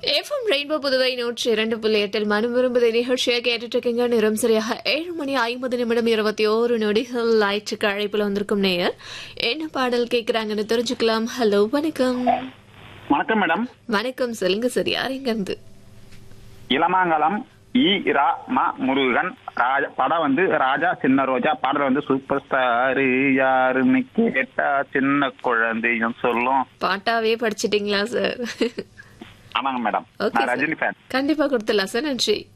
FM rainbow Puduvai நூற்றி இரண்டு புள்ளி எட்டில் மனம் விரும்புதை நிகழ்ச்சியை கேட்டுட்டு இருக்கீங்க நிறம் சரியாக ஏழு மணி ஐம்பது நிமிடம் இருபத்தி ஓரு நொடிகள் லைட்டுக்கு அழைப்புல வந்திருக்கும் நேயர் என்ன பாடல் கேக்குறாங்கன்னு தெரிஞ்சுக்கலாம் ஹலோ வணக்கம் வணக்கம் மேடம் வணக்கம் சொல்லுங்க சார் யார் இங்க இருந்து இளமாங்கலம் இ ரா ம முருகன் ராஜா படம் வந்து ராஜா சின்ன ரோஜா பாடல் வந்து சூப்பர் ஸ்டார் யாருன்னு கேட்டா சின்ன குழந்தையும் சொல்லும் பாட்டாவே படிச்சிட்டீங்களா சார் ஆமாங்க மேடம் Okay, நான் sir. ரஜினி ஃபேன் கண்டிப்பா கொடுத்துடலாம் சார் நன்றி